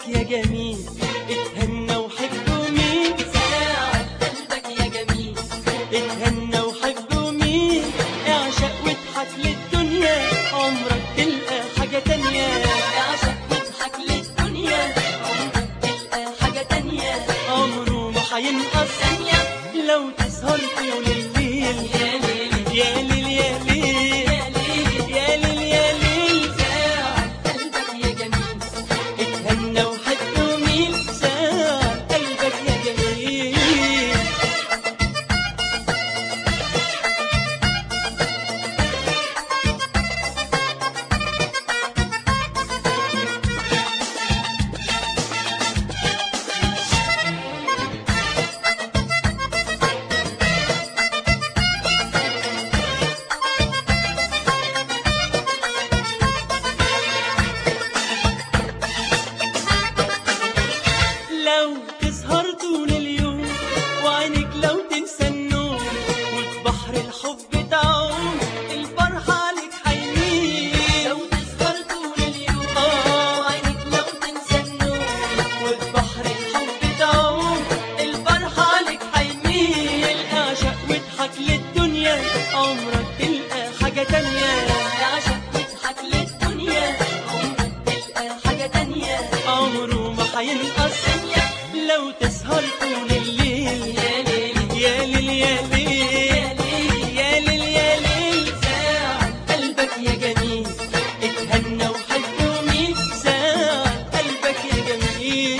يا جميل اتهنى وحب مين ساعد قلبك يا جميل اتهنى وحب مين اعشق واضحك للدنيا عمرك تلقى حاجة تانية اعشق واضحك للدنيا عمرك تلقى حاجة تانية عمره ما هينقص ثانية لو تسهر طول الليل يا ليل يا ليل يا ليل يا ليل يا ليل يا ليل ساعد قلبك يا جميل اتهنى وحب مين ساعة قلبك يا جميل لو تسهر طول اليوم وعينك لو تنسى النوم وفي بحر الحب تعوم الفرحة عليك حيمين لو تسهر طول اليوم آه. وعينك لو تنسى النوم وفي بحر الحب تعوم الفرحة عليك حيمين اعشق واضحك للدنيا عمرك تلقى حاجة تانية اعشق واضحك للدنيا عمرك تلقى حاجة تانية عمره ما هينقص ثانية لو تسهر طول الليل يا ليل يا ليل يا ليل يا ليل يا ليل يا ليل ساعد قلبك يا جميل اتهنى وحب مين ساعة قلبك يا جميل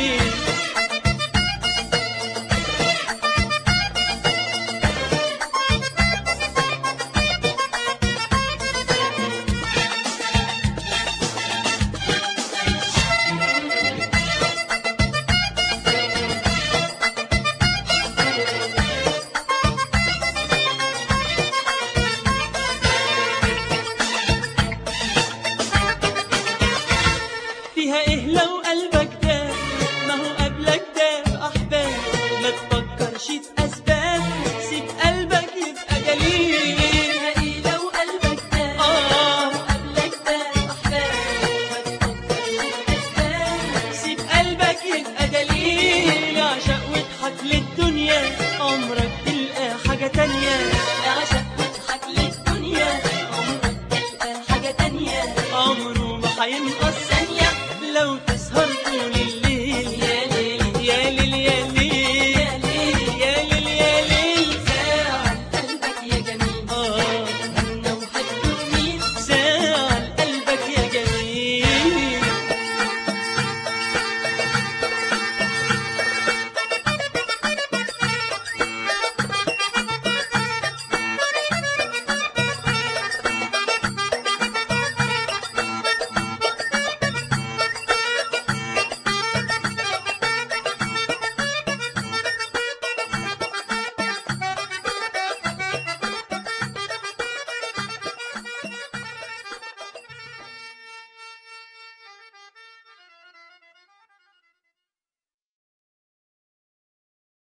فيها ايه لو قلبك ده ما هو قبلك ده احباب ما تفكرش في اسباب سيب قلبك يبقى جليل فيها ايه لو قلبك ده آه. قبلك ده احباب ما تفكرش في اسباب سيب قلبك يبقى دليل عشق واضحك للدنيا عمرك تلقى حاجة تانية اعشق واضحك للدنيا عمرك تلقى حاجة تانية عمره ما هينقص ثانية لو